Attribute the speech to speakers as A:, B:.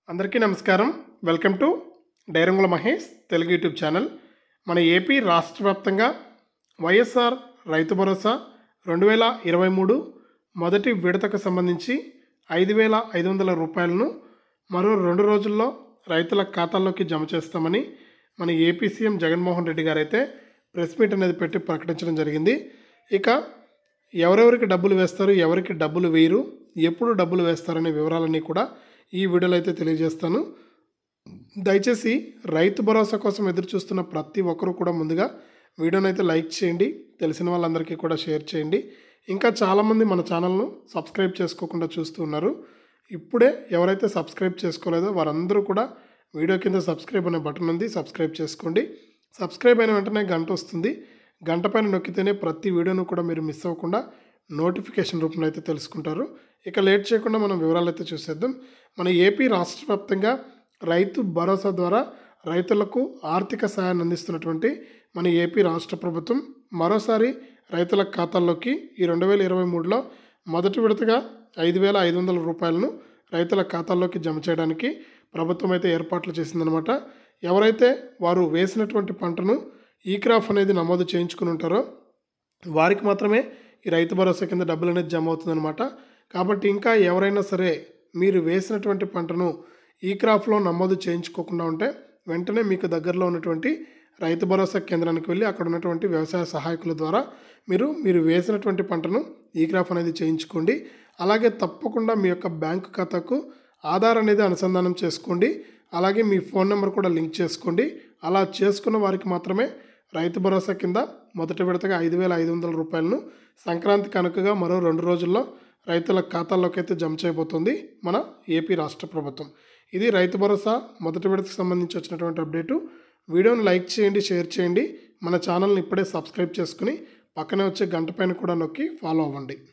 A: అందరికీ నమస్కారం welcome to డైరంగుల మహేష్ తెలుగు యూట్యూబ్ ఛానల్ మన ఏపీ రాష్ట్ర వ్యాప్తంగా వైఎస్ఆర్ రైతు భరోసా రెండు వేల ఇరవై మూడు మొదటి విడతకు సంబంధించి ఐదు వేల ఐదు వందల రూపాయలను మరో రెండు రోజుల్లో రైతుల ఖాతాల్లోకి జమ చేస్తామని మన ఏపీ సీఎం జగన్మోహన్ రెడ్డి గారు అయితే ప్రెస్ మీట్ అనేది పెట్టి ప్రకటించడం జరిగింది ఇక ఎవరెవరికి డబ్బులు వేస్తారు ఎవరికి డబ్బులు వేయరు ఎప్పుడు డబ్బులు వేస్తారనే వివరాలన్నీ కూడా ఈ వీడియోలో అయితే తెలియజేస్తాను దయచేసి రైతు భరోసా కోసం ఎదురు చూస్తున్న ప్రతి ఒక్కరూ కూడా ముందుగా వీడియోని అయితే లైక్ చేయండి తెలిసిన వాళ్ళందరికీ కూడా షేర్ చేయండి ఇంకా చాలామంది మన ఛానల్ను సబ్స్క్రైబ్ చేసుకోకుండా చూస్తూ ఉన్నారు ఇప్పుడే ఎవరైతే సబ్స్క్రైబ్ చేసుకోలేదో వారందరూ కూడా వీడియో కింద సబ్స్క్రైబ్ అనే బటన్ ఉంది సబ్స్క్రైబ్ చేసుకోండి సబ్స్క్రైబ్ అయిన వెంటనే గంట వస్తుంది గంట పైన నొక్కితేనే ప్రతి వీడియోను కూడా మీరు మిస్ అవ్వకుండా నోటిఫికేషన్ రూపంలో అయితే తెలుసుకుంటారు ఇక లేట్ చేయకుండా మనం వివరాలు అయితే చూసేద్దాం మన ఏపీ రాష్ట్ర వ్యాప్తంగా రైతు భరోసా ద్వారా రైతులకు ఆర్థిక సహాయాన్ని అందిస్తున్నటువంటి మన ఏపీ రాష్ట్ర ప్రభుత్వం మరోసారి రైతుల ఖాతాల్లోకి ఈ రెండు వేల ఇరవై మూడులో మొదటి విడతగా ఐదు వేల ఐదు వందల రూపాయలను రైతుల ఖాతాల్లోకి జమ చేయడానికి ప్రభుత్వం అయితే ఏర్పాట్లు చేసిందనమాట ఎవరైతే వారు వేసినటువంటి పంటను ఈ క్రాఫ్ అనేది నమోదు చేయించుకుని ఉంటారో వారికి మాత్రమే ఈ రైతు భరోసా కింద డబ్బులు అనేది జమ అవుతుందన్నమాట కాబట్టి ఇంకా ఎవరైనా సరే మీరు వేసినటువంటి పంటను ఈ క్రాఫ్లో నమోదు చేయించుకోకుండా ఉంటే వెంటనే మీకు దగ్గరలో ఉన్నటువంటి రైతు భరోసా కేంద్రానికి వెళ్ళి అక్కడ ఉన్నటువంటి వ్యవసాయ సహాయకుల ద్వారా మీరు మీరు వేసినటువంటి పంటను ఈ క్రాఫ్ అనేది చేయించుకోండి అలాగే తప్పకుండా మీ యొక్క బ్యాంకు ఖాతాకు ఆధార్ అనేది అనుసంధానం చేసుకోండి అలాగే మీ ఫోన్ నెంబర్ కూడా లింక్ చేసుకోండి అలా చేసుకున్న వారికి మాత్రమే రైతు భరోసా కింద మొదటి విడతగా ఐదు వేల ఐదు వందల రూపాయలను సంక్రాంతి కనుకగా మరో రెండు రోజుల్లో రైతుల ఖాతాల్లోకి అయితే జమ చేయబోతుంది మన ఏపీ రాష్ట్ర ప్రభుత్వం ఇది రైతు భరోసా మొదటి విడతకు సంబంధించి వచ్చినటువంటి అప్డేటు వీడియోని లైక్ చేయండి షేర్ చేయండి మన ఛానల్ని ఇప్పుడే సబ్స్క్రైబ్ చేసుకుని పక్కనే వచ్చే గంట పైన కూడా నొక్కి ఫాలో అవ్వండి